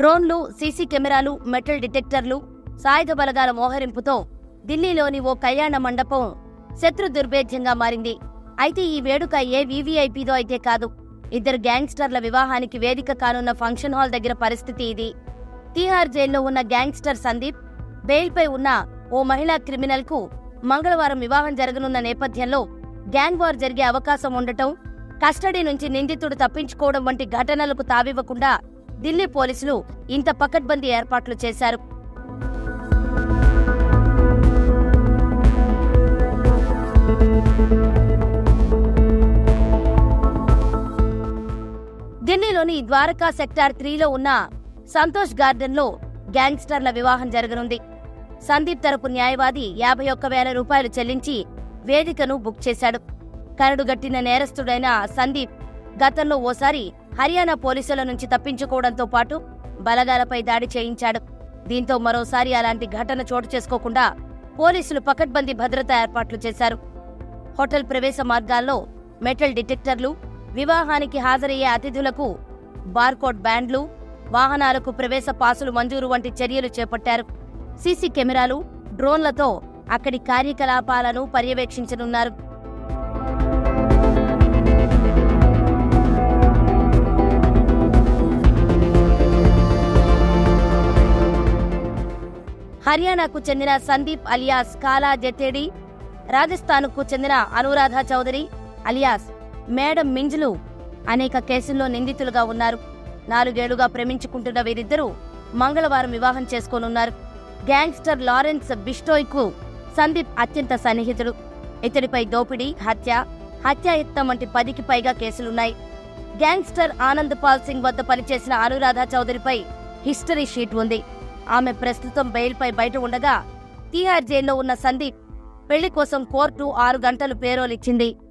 డ్రోన్లు సీసీ కెమెరాలు మెటల్ డిటెక్టర్లు సాయుధ బలగాల మోహరింపుతో ఢిల్లీలోని ఓ కళ్యాణ మండపం శత్రు దుర్భేద్యంగా మారింది అయితే ఈ వేడుక ఏ వీవీఐపీదో అయితే కాదు ఇద్దరు గ్యాంగ్స్టర్ల వివాహానికి వేదిక కానున్న ఫంక్షన్ హాల్ దగ్గర పరిస్థితి ఇది తీహార్ జైల్లో ఉన్న గ్యాంగ్స్టర్ సందీప్ బెయిల్పై ఉన్న ఓ మహిళా క్రిమినల్ కు మంగళవారం వివాహం జరగనున్న నేపథ్యంలో గ్యాంగ్ వార్ జరిగే అవకాశం ఉండటం కస్టడీ నుంచి నిందితుడు తప్పించుకోవడం వంటి ఘటనలకు తావివ్వకుండా ఢిల్లీ పోలీసులు ఇంత పకడ్బందీ ఏర్పాట్లు చేశారు ఢిల్లీలోని ద్వారకా సెక్టార్ త్రీలో ఉన్న సంతోష్ గార్డెన్లో గ్యాంగ్స్టర్ల వివాహం జరగనుంది సందీప్ తరపు న్యాయవాది యాభై ఒక్క వేల రూపాయలు చెల్లించి వేదికను బుక్ చేశాడు కరడుగట్టిన నేరస్తుడైన సందీప్ గతంలో ఓసారి హర్యానా పోలీసుల నుంచి తప్పించుకోవడంతో పాటు బలగాలపై దాడి చేయించాడు దీంతో మరోసారి అలాంటి ఘటన చోటు చేసుకోకుండా పోలీసులు పకడ్బందీ భద్రతా ఏర్పాట్లు చేశారు హోటల్ ప్రవేశ మార్గాల్లో మెటల్ డిటెక్టర్లు వివాహానికి హాజరయ్యే అతిథులకు బార్కోడ్ బ్యాండ్లు వాహనాలకు ప్రవేశ పాసులు మంజూరు వంటి చర్యలు చేపట్టారు సీసీ కెమెరాలు డ్రోన్లతో అక్కడి కార్యకలాపాలను పర్యవేక్షించనున్నారు హర్యానాకు చెందిన సందీప్ అలియాస్ కాలా జతేడి రాజస్థాన్కు చెందిన అనురాధ చౌదరి అలియాస్ మేడం మింజ్లు అనేక కేసుల్లో నిందితులుగా ఉన్నారు నాలుగేళ్లుగా ప్రేమించుకుంటున్న వీరిద్దరూ మంగళవారం వివాహం చేసుకోనున్నారు గ్యాంగ్స్టర్ లారెన్స్ బిస్టోయ్కు సందీప్ అత్యంత సన్నిహితుడు ఇతడిపై దోపిడీ హత్య హత్యాయత్నం వంటి పదికి పైగా కేసులున్నాయి గ్యాంగ్స్టర్ ఆనంద్ పాల్ సింగ్ వద్ద పనిచేసిన అనురాధ చౌదరిపై హిస్టరీ షీట్ ఉంది ఆమె ప్రస్తుతం బెయిల్పై బయట ఉండగా తీహార్ జైల్లో ఉన్న సందీప్ పెళ్లి కోసం కోర్టు ఆరు గంటలు పేరోలిచ్చింది